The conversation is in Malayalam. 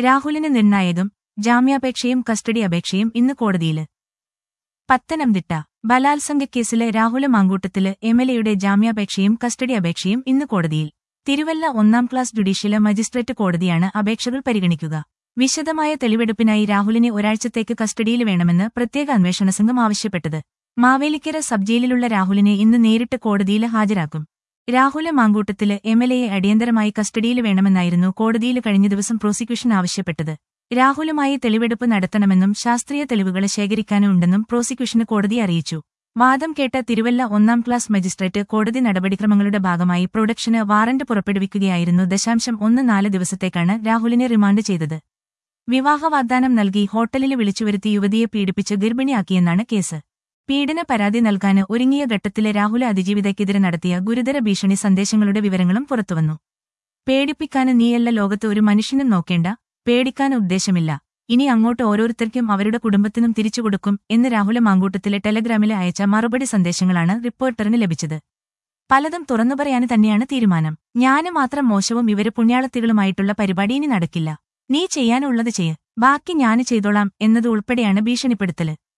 രാഹുലിന് നിർണായകം ജാമ്യാപേക്ഷയും കസ്റ്റഡി അപേക്ഷയും ഇന്ന് കോടതിയില് പത്തനംതിട്ട ബലാത്സംഗക്കേസിലെ രാഹുല മാങ്കൂട്ടത്തില് എംഎൽഎയുടെ ജാമ്യാപേക്ഷയും കസ്റ്റഡി അപേക്ഷയും ഇന്ന് കോടതിയിൽ തിരുവല്ല ഒന്നാം ക്ലാസ് ജുഡീഷ്യല് മജിസ്ട്രേറ്റ് കോടതിയാണ് അപേക്ഷകൾ പരിഗണിക്കുക വിശദമായ തെളിവെടുപ്പിനായി രാഹുലിനെ ഒരാഴ്ചത്തേക്ക് കസ്റ്റഡിയിൽ വേണമെന്ന് പ്രത്യേക അന്വേഷണ സംഘം ആവശ്യപ്പെട്ടത് മാവേലിക്കര സബ് ജയിലിലുള്ള രാഹുലിനെ ഇന്ന് നേരിട്ട് കോടതിയിൽ ഹാജരാക്കും രാഹുല മാങ്കൂട്ടത്തില് എംഎൽഎയെ അടിയന്തരമായി കസ്റ്റഡിയിൽ വേണമെന്നായിരുന്നു കോടതിയിൽ കഴിഞ്ഞ ദിവസം പ്രോസിക്യൂഷൻ ആവശ്യപ്പെട്ടത് രാഹുലുമായി തെളിവെടുപ്പ് നടത്തണമെന്നും ശാസ്ത്രീയ തെളിവുകൾ ശേഖരിക്കാനുണ്ടെന്നും പ്രോസിക്യൂഷന് കോടതി അറിയിച്ചു വാദം കേട്ട തിരുവല്ല ഒന്നാം ക്ലാസ് മജിസ്ട്രേറ്റ് കോടതി നടപടിക്രമങ്ങളുടെ ഭാഗമായി പ്രൊഡക്ഷന് വാറന്റ് പുറപ്പെടുവിക്കുകയായിരുന്നു ദശാംശം ഒന്ന് നാല് ദിവസത്തേക്കാണ് രാഹുലിനെ റിമാൻഡ് ചെയ്തത് വിവാഹ വാഗ്ദാനം നൽകി ഹോട്ടലിൽ വിളിച്ചുവരുത്തി യുവതിയെ പീഡിപ്പിച്ച് ഗർഭിണിയാക്കിയെന്നാണ് കേസ് പീഡന പരാതി നൽകാന് ഒരുങ്ങിയ ഘട്ടത്തിലെ രാഹുല അതിജീവിതയ്ക്കെതിരെ നടത്തിയ ഗുരുതര ഭീഷണി സന്ദേശങ്ങളുടെ വിവരങ്ങളും പുറത്തുവന്നു പേടിപ്പിക്കാന് നീയല്ല ലോകത്ത് ഒരു മനുഷ്യനും നോക്കേണ്ട പേടിക്കാൻ ഉദ്ദേശമില്ല ഇനി അങ്ങോട്ട് ഓരോരുത്തർക്കും അവരുടെ കുടുംബത്തിനും തിരിച്ചുകൊടുക്കും എന്ന് രാഹുല മാങ്കൂട്ടത്തിലെ ടെലഗ്രാമിൽ അയച്ച മറുപടി സന്ദേശങ്ങളാണ് റിപ്പോർട്ടറിന് ലഭിച്ചത് പലതും തുറന്നു പറയാന് തന്നെയാണ് തീരുമാനം ഞാന് മാത്രം മോശവും ഇവര് പുണ്യാളത്തികളുമായിട്ടുള്ള പരിപാടി ഇനി നടക്കില്ല നീ ചെയ്യാനുള്ളത് ചെയ്യ് ബാക്കി ഞാന് ചെയ്തോളാം എന്നത് ഉൾപ്പെടെയാണ് ഭീഷണിപ്പെടുത്തല്